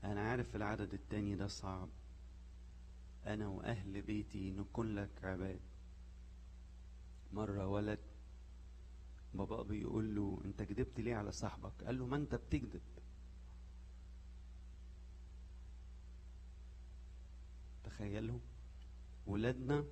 أنا عارف العدد التاني ده صعب أنا وأهل بيتي نكون لك عباد مرة ولد بابا بيقول له أنت كدبت ليه على صاحبك قال له ما أنت بتكذب تخيلوا ولادنا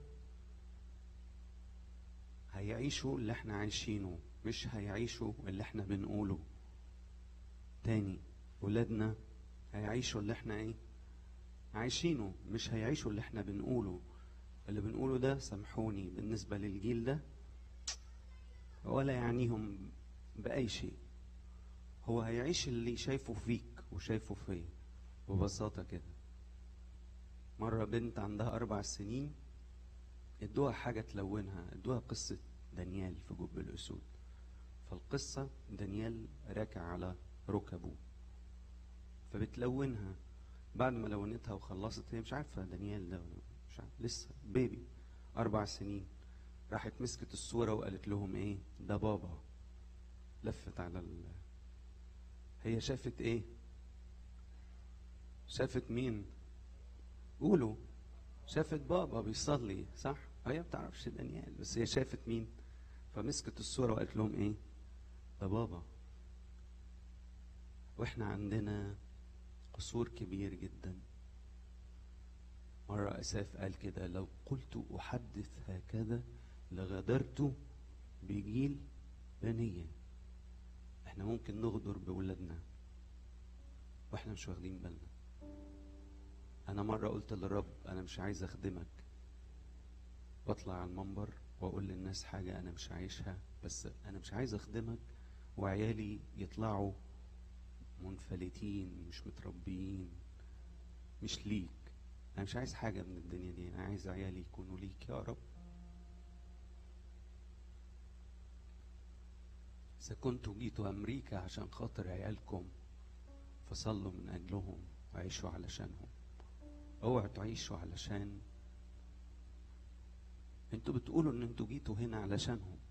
هيعيشوا اللي احنا عايشينه مش هيعيشوا اللي احنا بنقوله تاني ولادنا هيعيشوا اللي احنا ايه عايشينه مش هيعيشوا اللي احنا بنقوله اللي بنقوله ده سامحوني بالنسبة للجيل ده ولا يعنيهم بأي شيء هو هيعيش اللي شايفه فيك وشايفه فيا ببساطة كده مرة بنت عندها أربع سنين ادوها حاجة تلونها ادوها قصة دانيال في جب الأسود فالقصة دانيال راكع على ركبه فبتلونها بعد ما لونتها وخلصت هي مش عارفة دانيال ده ولا مش عارفة لسه بيبي أربع سنين راحت مسكت الصورة وقالت لهم إيه ده بابا لفت على ال هي شافت إيه شافت مين قولوا شافت بابا بيصلي صح هي ما بتعرفش دانيال بس هي شافت مين فمسكت الصورة وقالت لهم إيه ده بابا واحنا عندنا قصور كبير جدا مرة أساف قال كده لو قلت أحدث هكذا لغدرت بجيل بنية احنا ممكن نغدر بولادنا واحنا مش واخدين بالنا انا مرة قلت للرب انا مش عايز اخدمك واطلع على المنبر واقول للناس حاجة انا مش عايشها بس انا مش عايز اخدمك وعيالي يطلعوا منفلتين مش متربيين مش ليك انا مش عايز حاجة من الدنيا دي انا عايز عيالي يكونوا ليك يا رب إذا كنتوا جيتوا أمريكا عشان خاطر عيالكم فصلوا من أجلهم وعيشوا علشانهم اوعوا تعيشوا علشان انتوا بتقولوا ان انتوا جيتوا هنا علشانهم